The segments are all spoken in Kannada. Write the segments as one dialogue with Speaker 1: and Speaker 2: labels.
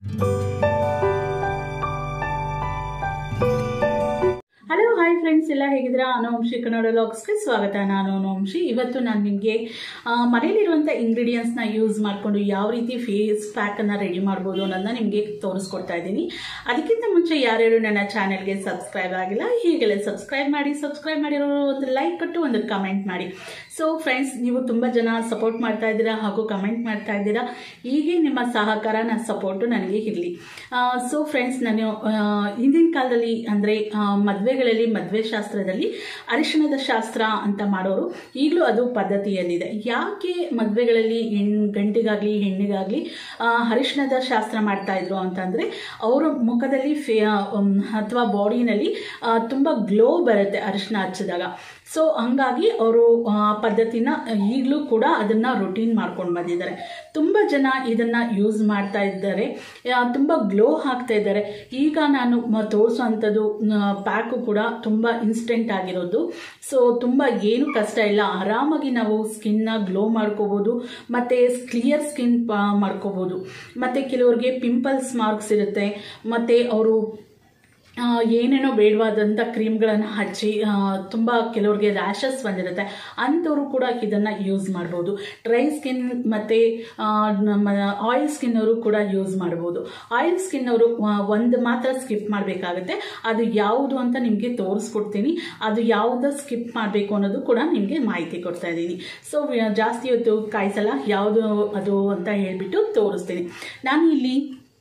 Speaker 1: ಹಲೋ ಹಾಯ್ ಫ್ರೆಂಡ್ಸ್ ಎಲ್ಲ ಹೇಗಿದ್ದೀರಾ ಅನುವಂಶಿ ಕನ್ನಡ ಲಾಗ್ಸ್ಗೆ ಸ್ವಾಗತ ನಾನು ಅನುವಂಶಿ ಇವತ್ತು ನಾನು ನಿಮಗೆ ಮನೆಯಲ್ಲಿರುವಂಥ ಇಂಗ್ರೀಡಿಯೆಂಟ್ಸ್ನ ಯೂಸ್ ಮಾಡಿಕೊಂಡು ಯಾವ ರೀತಿ ಫೇಸ್ ಪ್ಯಾಕನ್ನು ರೆಡಿ ಮಾಡ್ಬೋದು ಅನ್ನೋದನ್ನ ನಿಮಗೆ ತೋರಿಸ್ಕೊಡ್ತಾ ಇದ್ದೀನಿ ಅದಕ್ಕಿಂತ ಮುಂಚೆ ಯಾರ್ಯಾರು ನನ್ನ ಚಾನೆಲ್ಗೆ ಸಬ್ಸ್ಕ್ರೈಬ್ ಆಗಿಲ್ಲ ಹೀಗೆಲ್ಲ ಸಬ್ಸ್ಕ್ರೈಬ್ ಮಾಡಿ ಸಬ್ಸ್ಕ್ರೈಬ್ ಮಾಡಿರೋರು ಒಂದು ಲೈಕ್ ಕೊಟ್ಟು ಒಂದು ಕಮೆಂಟ್ ಮಾಡಿ ಸೊ ಫ್ರೆಂಡ್ಸ್ ನೀವು ತುಂಬ ಜನ ಸಪೋರ್ಟ್ ಮಾಡ್ತಾ ಇದ್ದೀರಾ ಹಾಗೂ ಕಮೆಂಟ್ ಮಾಡ್ತಾ ಇದ್ದೀರಾ ಹೀಗೆ ನಿಮ್ಮ ಸಹಕಾರ ನನ್ನ ಸಪೋರ್ಟು ನನಗೆ ಇರಲಿ ಸೊ ಫ್ರೆಂಡ್ಸ್ ನಾನು ಆ, ಹಿಂದಿನ ಕಾಲದಲ್ಲಿ ಅಂದರೆ ಮದುವೆಗಳಲ್ಲಿ ಮದುವೆ ಶಾಸ್ತ್ರದಲ್ಲಿ ಅರಿಶಿಣದ ಶಾಸ್ತ್ರ ಅಂತ ಮಾಡೋರು ಈಗಲೂ ಅದು ಪದ್ಧತಿಯಲ್ಲಿದೆ ಯಾಕೆ ಮದುವೆಗಳಲ್ಲಿ ಹೆಣ್ ಗಂಟಿಗಾಗಲಿ ಹೆಣ್ಣಿಗಾಗಲಿ ಅರಿಶಿಣದ ಶಾಸ್ತ್ರ ಮಾಡ್ತಾ ಇದ್ರು ಅಂತಂದರೆ ಅವರ ಮುಖದಲ್ಲಿ ಫೇ ಅಥವಾ ಬಾಡಿನಲ್ಲಿ ತುಂಬ ಗ್ಲೋ ಬರುತ್ತೆ ಅರಿಶಿಣ ಹಚ್ಚಿದಾಗ ಸೊ ಹಂಗಾಗಿ ಅವರು ಪದ್ಧತಿನ ಈಗಲೂ ಕೂಡ ಅದನ್ನು ರೊಟೀನ್ ಮಾಡ್ಕೊಂಡು ಬಂದಿದ್ದಾರೆ ತುಂಬ ಜನ ಇದನ್ನು ಯೂಸ್ ಮಾಡ್ತಾ ಇದ್ದಾರೆ ಆ, ತುಂಬ ಗ್ಲೋ ಹಾಕ್ತಾ ಇದ್ದಾರೆ ಈಗ ನಾನು ಮ- ತೋರಿಸೋವಂಥದ್ದು ಪ್ಯಾಕು ಕೂಡ ತುಂಬ ಇನ್ಸ್ಟೆಂಟ್ ಆಗಿರೋದು ಸೊ ತುಂಬ ಏನು ಕಷ್ಟ ಇಲ್ಲ ಆರಾಮಾಗಿ ನಾವು ಸ್ಕಿನ್ನ ಗ್ಲೋ ಮಾಡ್ಕೋಬೋದು ಮತ್ತು ಕ್ಲಿಯರ್ ಸ್ಕಿನ್ ಮಾಡ್ಕೋಬೋದು ಮತ್ತು ಕೆಲವ್ರಿಗೆ ಪಿಂಪಲ್ಸ್ ಮಾರ್ಕ್ಸ್ ಇರುತ್ತೆ ಮತ್ತು ಅವರು ಆ, ಏನೇನೋ ಬೇಡವಾದಂಥ ಕ್ರೀಮ್ಗಳನ್ನು ಹಚ್ಚಿ ತುಂಬ ಕೆಲವ್ರಿಗೆ ರ್ಯಾಷಸ್ ಬಂದಿರುತ್ತೆ ಅಂಥವರು ಕೂಡ ಇದನ್ನು ಯೂಸ್ ಮಾಡ್ಬೋದು ಡ್ರೈ ಸ್ಕಿನ್ ಮತ್ತು ನಮ್ಮ ಆಯಿಲ್ ಸ್ಕಿನ್ ಅವರು ಕೂಡ ಯೂಸ್ ಮಾಡ್ಬೋದು ಆಯಿಲ್ ಸ್ಕಿನ್ ಅವರು ಒಂದು ಮಾತ್ರ ಸ್ಕಿಪ್ ಮಾಡಬೇಕಾಗುತ್ತೆ ಅದು ಯಾವುದು ಅಂತ ನಿಮಗೆ ತೋರಿಸ್ಕೊಡ್ತೀನಿ ಅದು ಯಾವುದು ಸ್ಕಿಪ್ ಮಾಡಬೇಕು ಅನ್ನೋದು ಕೂಡ ನಿಮಗೆ ಮಾಹಿತಿ ಕೊಡ್ತಾ ಇದ್ದೀನಿ ಸೊ ಜಾಸ್ತಿ ಹೊತ್ತು ಕಾಯಿಸಲ್ಲ ಯಾವುದು ಅದು ಅಂತ ಹೇಳಿಬಿಟ್ಟು ತೋರಿಸ್ತೀನಿ ನಾನು ಇಲ್ಲಿ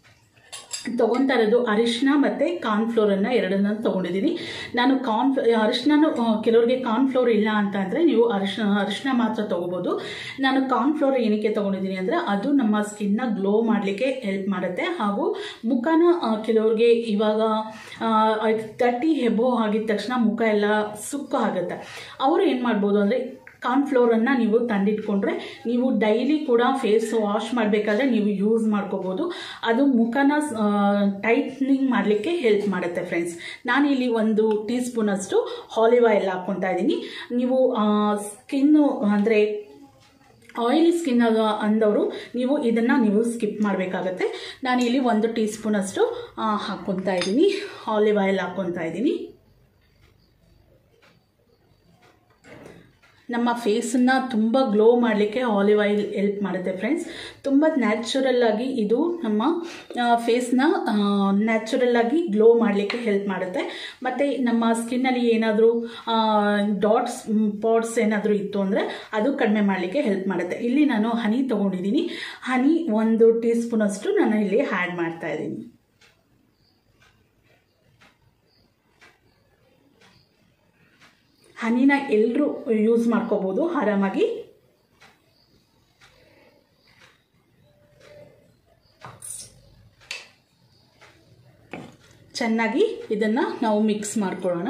Speaker 1: ತೊಗೊತಾ ಇರೋದು ಅರಿಶಿನ ಮತ್ತು ಕಾರ್ನ್ಫ್ಲೋರನ್ನು ಎರಡನ್ನ ತೊಗೊಂಡಿದ್ದೀನಿ ನಾನು ಕಾರ್ನ್ ಅರಿಶಿನ ಕೆಲವ್ರಿಗೆ ಕಾರ್ನ್ಫ್ಲೋರ್ ಇಲ್ಲ ಅಂತ ಅಂದರೆ ನೀವು ಅರಿಶಿನ ಅರಿಶಿನ ಮಾತ್ರ ತೊಗೋಬೋದು ನಾನು ಕಾರ್ನ್ಫ್ಲೋರ್ ಏನಕ್ಕೆ ತೊಗೊಂಡಿದ್ದೀನಿ ಅಂದರೆ ಅದು ನಮ್ಮ ಸ್ಕಿನ್ನ ಗ್ಲೋ ಮಾಡಲಿಕ್ಕೆ ಹೆಲ್ಪ್ ಮಾಡುತ್ತೆ ಹಾಗೂ ಮುಖನ ಆ, ಕೆಲವ್ರಿಗೆ ಇವಾಗ ತರ್ಟಿ ಹೆಬೋ ಆಗಿದ ತಕ್ಷಣ ಮುಖ ಎಲ್ಲ ಸುಕ್ಕು ಆಗುತ್ತೆ ಅವರು ಏನು ಮಾಡ್ಬೋದು ಅಂದರೆ ಕಾರ್ನ್ಫ್ಲೋರನ್ನು ನೀವು ತಂದಿಟ್ಕೊಂಡ್ರೆ ನೀವು ಡೈಲಿ ಕೂಡ ಫೇಸ್ ವಾಶ್ ಮಾಡಬೇಕಾದ್ರೆ ನೀವು ಯೂಸ್ ಮಾಡ್ಕೋಬೋದು ಅದು ಮುಖನ ಟೈಟ್ನಿಂಗ್ ಮಾಡಲಿಕ್ಕೆ ಹೆಲ್ಪ್ ಮಾಡುತ್ತೆ ಫ್ರೆಂಡ್ಸ್ ನಾನಿಲ್ಲಿ ಒಂದು ಟೀ ಸ್ಪೂನಷ್ಟು ಆಲಿವ್ ಆಯಿಲ್ ಹಾಕ್ಕೊತಾ ಇದ್ದೀನಿ ನೀವು ಸ್ಕಿನ್ನು ಅಂದರೆ ಆಯಿಲಿ ಸ್ಕಿನ್ ಅಂದವರು ನೀವು ಇದನ್ನು ನೀವು ಸ್ಕಿಪ್ ಮಾಡಬೇಕಾಗತ್ತೆ ನಾನು ಇಲ್ಲಿ ಒಂದು ಟೀ ಸ್ಪೂನಷ್ಟು ಹಾಕ್ಕೊತಾ ಇದ್ದೀನಿ ಆಲಿವ್ ಆಯಿಲ್ ಹಾಕ್ಕೊತಾ ಇದ್ದೀನಿ ನಮ್ಮ ಫೇಸನ್ನು ತುಂಬ ಗ್ಲೋ ಮಾಡಲಿಕ್ಕೆ ಆಲಿವ್ ಆಯಿಲ್ ಹೆಲ್ಪ್ ಮಾಡುತ್ತೆ ಫ್ರೆಂಡ್ಸ್ ತುಂಬ ನ್ಯಾಚುರಲ್ ಆಗಿ ಇದು ನಮ್ಮ ಫೇಸ್ನ ನ್ಯಾಚುರಲ್ ಆಗಿ ಗ್ಲೋ ಮಾಡಲಿಕ್ಕೆ ಹೆಲ್ಪ್ ಮಾಡುತ್ತೆ ಮತ್ತು ನಮ್ಮ ಸ್ಕಿನ್ನಲ್ಲಿ ಏನಾದರೂ ಡಾಟ್ಸ್ ಪಾಟ್ಸ್ ಏನಾದರೂ ಇತ್ತು ಅಂದರೆ ಅದು ಕಡಿಮೆ ಮಾಡಲಿಕ್ಕೆ ಹೆಲ್ಪ್ ಮಾಡುತ್ತೆ ಇಲ್ಲಿ ನಾನು ಹನಿ ತೊಗೊಂಡಿದ್ದೀನಿ ಹನಿ ಒಂದು ಟೀ ಸ್ಪೂನಷ್ಟು ನಾನು ಇಲ್ಲಿ ಆ್ಯಡ್ ಮಾಡ್ತಾ ಇದ್ದೀನಿ ಹನಿನ ಎಲ್ಲರೂ ಯೂಸ್ ಮಾಡ್ಕೋಬೋದು ಆರಾಮಾಗಿ ಚೆನ್ನಾಗಿ ಇದನ್ನು ನಾವು ಮಿಕ್ಸ್ ಮಾಡ್ಕೊಳ್ಳೋಣ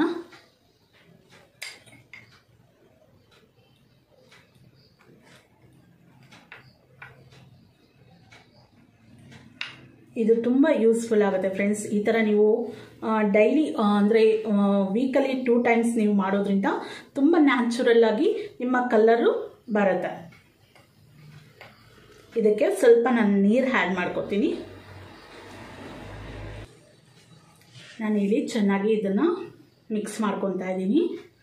Speaker 1: ಇದು ತುಂಬ ಯೂಸ್ಫುಲ್ ಆಗುತ್ತೆ ಫ್ರೆಂಡ್ಸ್ ಈ ಥರ ನೀವು ಡೈಲಿ ಅಂದರೆ ವೀಕಲಿ ಟೂ ಟೈಮ್ಸ್ ನೀವು ಮಾಡೋದ್ರಿಂದ ತುಂಬ ನ್ಯಾಚುರಲ್ ಆಗಿ ನಿಮ್ಮ ಕಲರು ಬರುತ್ತೆ ಇದಕ್ಕೆ ಸ್ವಲ್ಪ ನಾನು ನೀರು ಆ್ಯಡ್ ಮಾಡ್ಕೊತೀನಿ ನಾನು ಇಲ್ಲಿ ಚೆನ್ನಾಗಿ ಇದನ್ನು ಮಿಕ್ಸ್ ಮಾಡ್ಕೊತಾ ಇದ್ದೀನಿ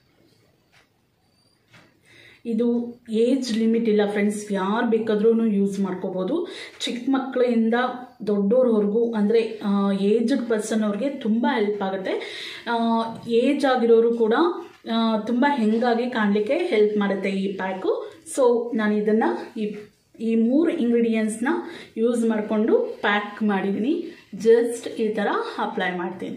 Speaker 1: ಇದು ಏಜ್ ಲಿಮಿಟ್ ಇಲ್ಲ ಫ್ರೆಂಡ್ಸ್ ಯಾರು ಬೇಕಾದ್ರೂ ಯೂಸ್ ಮಾಡ್ಕೋಬೋದು ಚಿಕ್ಕ ಮಕ್ಕಳಿಂದ ದೊಡ್ಡೋರ್ವರೆಗೂ ಅಂದರೆ ಏಜ್ಡ್ ಪರ್ಸನ್ ಅವ್ರಿಗೆ ತುಂಬ ಹೆಲ್ಪ್ ಆಗುತ್ತೆ ಏಜ್ ಆಗಿರೋರು ಕೂಡ ತುಂಬ ಹೆಂಗಾಗಿ ಕಾಣಲಿಕ್ಕೆ ಹೆಲ್ಪ್ ಮಾಡುತ್ತೆ ಈ ಪ್ಯಾಕು ಸೊ ನಾನು ಇದನ್ನು ಈ ಈ ಮೂರು ಇಂಗ್ರೀಡಿಯೆಂಟ್ಸ್ನ ಯೂಸ್ ಮಾಡಿಕೊಂಡು ಪ್ಯಾಕ್ ಮಾಡಿದ್ದೀನಿ ಜಸ್ಟ್ ಈ ಥರ ಅಪ್ಲೈ ಮಾಡ್ತೀನಿ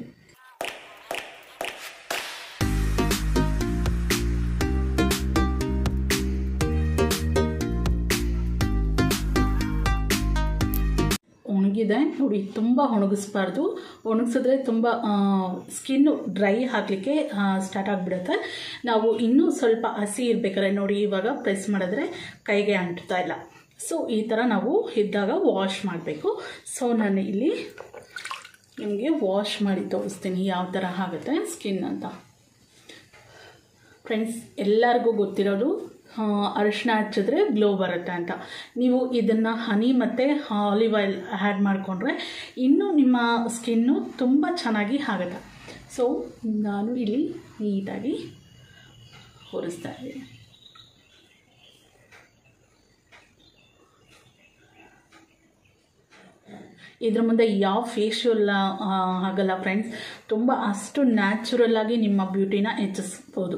Speaker 1: ಒಣಗಿದೆ ನೋಡಿ ತುಂಬ ಒಣಗಿಸ್ಬಾರ್ದು ಒಣಗಿಸಿದ್ರೆ ತುಂಬ ಸ್ಕಿನ್ನು ಡ್ರೈ ಆಗಲಿಕ್ಕೆ ಸ್ಟಾರ್ಟ್ ಆಗಿಬಿಡುತ್ತೆ ನಾವು ಇನ್ನೂ ಸ್ವಲ್ಪ ಹಸಿ ಇರಬೇಕಾದ್ರೆ ನೋಡಿ ಇವಾಗ ಪ್ರೆಸ್ ಮಾಡಿದ್ರೆ ಕೈಗೆ ಅಂಟ್ತಾ ಇಲ್ಲ ಸೊ ಈ ಥರ ನಾವು ಇದ್ದಾಗ ವಾಶ್ ಮಾಡಬೇಕು ಸೊ ನಾನು ಇಲ್ಲಿ ನಿಮಗೆ ವಾಶ್ ಮಾಡಿ ತೋರಿಸ್ತೀನಿ ಯಾವ ಥರ ಆಗುತ್ತೆ ಸ್ಕಿನ್ ಅಂತ ಫ್ರೆಂಡ್ಸ್ ಎಲ್ಲರಿಗೂ ಗೊತ್ತಿರೋದು ಅರಿಶಿನ ಹಚ್ಚಿದ್ರೆ ಗ್ಲೋ ಬರುತ್ತೆ ಅಂತ ನೀವು ಇದನ್ನು ಹನಿ ಮತ್ತು ಆಲಿವ್ ಆಯಿಲ್ ಆ್ಯಡ್ ಮಾಡಿಕೊಂಡ್ರೆ ಇನ್ನೂ ನಿಮ್ಮ ಸ್ಕಿನ್ನು ತುಂಬ ಚೆನ್ನಾಗಿ ಆಗುತ್ತೆ ಸೊ ನಾನು ಇಲ್ಲಿ ನೀಟಾಗಿ ಹೊರಿಸ್ತಾ ಇದ್ದೀನಿ ಇದ್ರ ಮುಂದೆ ಯಾವ ಫೇಶಿಯಲ್ ಆಗಲ್ಲ ಫ್ರೆಂಡ್ಸ್ ತುಂಬ ಅಷ್ಟು ನ್ಯಾಚುರಲ್ ಆಗಿ ನಿಮ್ಮ ಬ್ಯೂಟಿನ ಹೆಚ್ಚಿಸ್ಬೋದು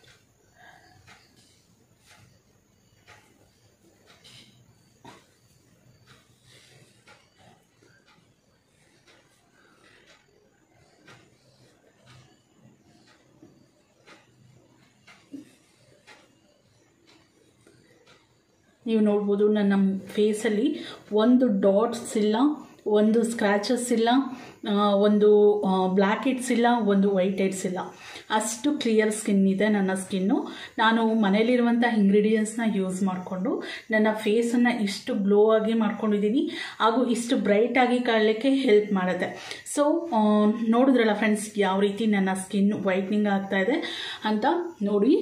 Speaker 1: ನೀವು ನೋಡ್ಬೋದು ನನ್ನ ಫೇಸಲ್ಲಿ ಒಂದು ಡಾಟ್ಸ್ ಇಲ್ಲ ಒಂದು ಸ್ಕ್ರ್ಯಾಚಸ್ ಇಲ್ಲ ಒಂದು ಬ್ಲ್ಯಾಕ್ ಹೆಡ್ಸ್ ಇಲ್ಲ ಒಂದು ವೈಟ್ ಹೆಡ್ಸ್ ಇಲ್ಲ ಅಷ್ಟು ಕ್ಲಿಯರ್ ಸ್ಕಿನ್ ಇದೆ ನನ್ನ ಸ್ಕಿನ್ನು ನಾನು ಮನೇಲಿರುವಂಥ ಇಂಗ್ರೀಡಿಯೆಂಟ್ಸ್ನ ಯೂಸ್ ಮಾಡಿಕೊಂಡು ನನ್ನ ಫೇಸನ್ನು ಇಷ್ಟು ಗ್ಲೋ ಆಗಿ ಮಾಡ್ಕೊಂಡಿದ್ದೀನಿ ಹಾಗೂ ಇಷ್ಟು ಬ್ರೈಟಾಗಿ ಕಾಣಲಿಕ್ಕೆ ಹೆಲ್ಪ್ ಮಾಡುತ್ತೆ ಸೊ ನೋಡಿದ್ರಲ್ಲ ಫ್ರೆಂಡ್ಸ್ ಯಾವ ರೀತಿ ನನ್ನ ಸ್ಕಿನ್ ವೈಟ್ನಿಂಗ್ ಆಗ್ತಾ ಇದೆ ಅಂತ ನೋಡಿ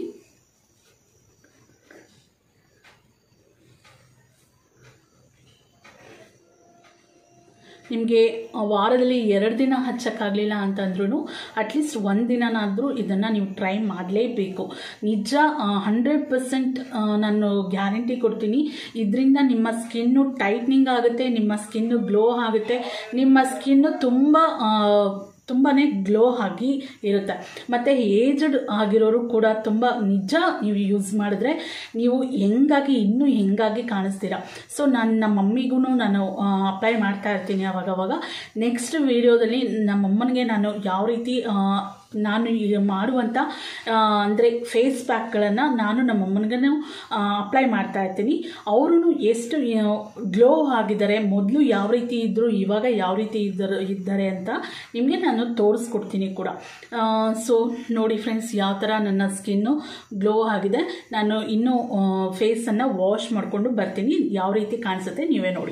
Speaker 1: ನಿಮಗೆ ವಾರದಲ್ಲಿ ಎರಡು ದಿನ ಹಚ್ಚೋಕ್ಕಾಗಲಿಲ್ಲ ಅಂತಂದ್ರೂ ಅಟ್ಲೀಸ್ಟ್ ಒಂದು ದಿನನಾದರೂ ಇದನ್ನು ನೀವು ಟ್ರೈ ಮಾಡಲೇಬೇಕು ನಿಜ ಹಂಡ್ರೆಡ್ ಪರ್ಸೆಂಟ್ ನಾನು ಗ್ಯಾರಂಟಿ ಕೊಡ್ತೀನಿ ಇದರಿಂದ ನಿಮ್ಮ ಸ್ಕಿನ್ನು ಟೈಟ್ನಿಂಗ್ ಆಗುತ್ತೆ ನಿಮ್ಮ ಸ್ಕಿನ್ನು ಗ್ಲೋ ಆಗುತ್ತೆ ನಿಮ್ಮ ಸ್ಕಿನ್ನು ತುಂಬ ತುಂಬಾ ಗ್ಲೋ ಆಗಿ ಇರುತ್ತೆ ಮತ್ತು ಏಜ್ಡ್ ಆಗಿರೋರು ಕೂಡ ತುಂಬ ನಿಜ ನೀವು ಯೂಸ್ ಮಾಡಿದ್ರೆ ನೀವು ಹೆಂಗಾಗಿ ಇನ್ನೂ ಹೆಂಗಾಗಿ ಕಾಣಿಸ್ತೀರ ಸೊ ನಾನು ನಮ್ಮ ಮಮ್ಮಿಗೂ ನಾನು ಅಪ್ಲೈ ಮಾಡ್ತಾ ಇರ್ತೀನಿ ಅವಾಗವಾಗ ನೆಕ್ಸ್ಟ್ ವೀಡಿಯೋದಲ್ಲಿ ನಮ್ಮಮ್ಮನಿಗೆ ನಾನು ಯಾವ ರೀತಿ ನಾನು ಈಗ ಮಾಡುವಂಥ ಅಂದರೆ ಫೇಸ್ ಪ್ಯಾಕ್ಗಳನ್ನು ನಾನು ನಮ್ಮ ಅಮ್ಮನಿಗೂ ಅಪ್ಲೈ ಮಾಡ್ತಾ ಇರ್ತೀನಿ ಅವರು ಎಷ್ಟು ಗ್ಲೋ ಆಗಿದ್ದಾರೆ ಮೊದಲು ಯಾವ ರೀತಿ ಇದ್ದರು ಇವಾಗ ಯಾವ ರೀತಿ ಇದ್ದರು ಇದ್ದಾರೆ ಅಂತ ನಿಮಗೆ ನಾನು ತೋರಿಸ್ಕೊಡ್ತೀನಿ ಕೂಡ ಸೊ ನೋಡಿ ಫ್ರೆಂಡ್ಸ್ ಯಾವ ಥರ ನನ್ನ ಸ್ಕಿನ್ನು ಗ್ಲೋ ಆಗಿದೆ ನಾನು ಇನ್ನೂ ಫೇಸನ್ನು ವಾಶ್ ಮಾಡಿಕೊಂಡು ಬರ್ತೀನಿ ಯಾವ ರೀತಿ ಕಾಣಿಸುತ್ತೆ ನೀವೇ ನೋಡಿ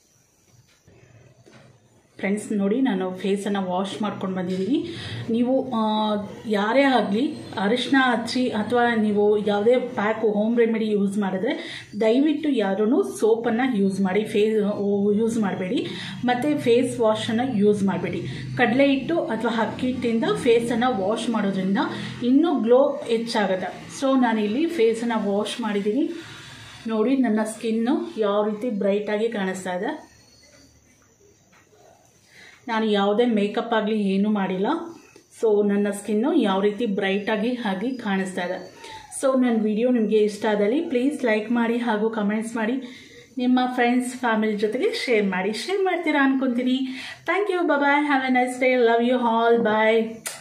Speaker 1: ಫ್ರೆಂಡ್ಸ್ ನೋಡಿ ನಾನು ಫೇಸನ್ನು ವಾಶ್ ಮಾಡ್ಕೊಂಡು ಬಂದಿದ್ದೀನಿ ನೀವು ಯಾರೇ ಆಗಲಿ ಅರಿಶಿನ ಹಚ್ಚಿ ಅಥವಾ ನೀವು ಯಾವುದೇ ಪ್ಯಾಕು ಹೋಮ್ ರೆಮಿಡಿ ಯೂಸ್ ಮಾಡಿದ್ರೆ ದಯವಿಟ್ಟು ಯಾರೂ ಸೋಪನ್ನು ಯೂಸ್ ಮಾಡಿ ಫೇಸ್ ಯೂಸ್ ಮಾಡಬೇಡಿ ಮತ್ತು ಫೇಸ್ ವಾಶನ್ನು ಯೂಸ್ ಮಾಡಬೇಡಿ ಕಡಲೆ ಹಿಟ್ಟು ಅಥವಾ ಅಕ್ಕಿ ಹಿಟ್ಟಿಂದ ಫೇಸನ್ನು ವಾಶ್ ಮಾಡೋದ್ರಿಂದ ಇನ್ನೂ ಗ್ಲೋ ಹೆಚ್ಚಾಗುತ್ತೆ ಸೊ ನಾನಿಲ್ಲಿ ಫೇಸನ್ನು ವಾಶ್ ಮಾಡಿದ್ದೀನಿ ನೋಡಿ ನನ್ನ ಸ್ಕಿನ್ನು ಯಾವ ರೀತಿ ಬ್ರೈಟಾಗಿ ಕಾಣಿಸ್ತಾ ಇದೆ ನಾನು ಯಾವುದೇ ಮೇಕಪ್ ಆಗಲಿ ಏನೂ ಮಾಡಿಲ್ಲ ಸೊ ನನ್ನ ಸ್ಕಿನ್ನು ಯಾವ ರೀತಿ ಬ್ರೈಟಾಗಿ ಆಗಿ ಕಾಣಿಸ್ತಾ ಇದೆ ಸೊ ನನ್ನ ವಿಡಿಯೋ ನಿಮಗೆ ಇಷ್ಟ ಆದಲ್ಲಿ ಪ್ಲೀಸ್ ಲೈಕ್ ಮಾಡಿ ಹಾಗೂ ಕಮೆಂಟ್ಸ್ ಮಾಡಿ ನಿಮ್ಮ ಫ್ರೆಂಡ್ಸ್ ಫ್ಯಾಮಿಲಿ ಜೊತೆಗೆ ಶೇರ್ ಮಾಡಿ ಶೇರ್ ಮಾಡ್ತೀರಾ ಅನ್ಕೊತೀನಿ thank you bye have a nice day love you all bye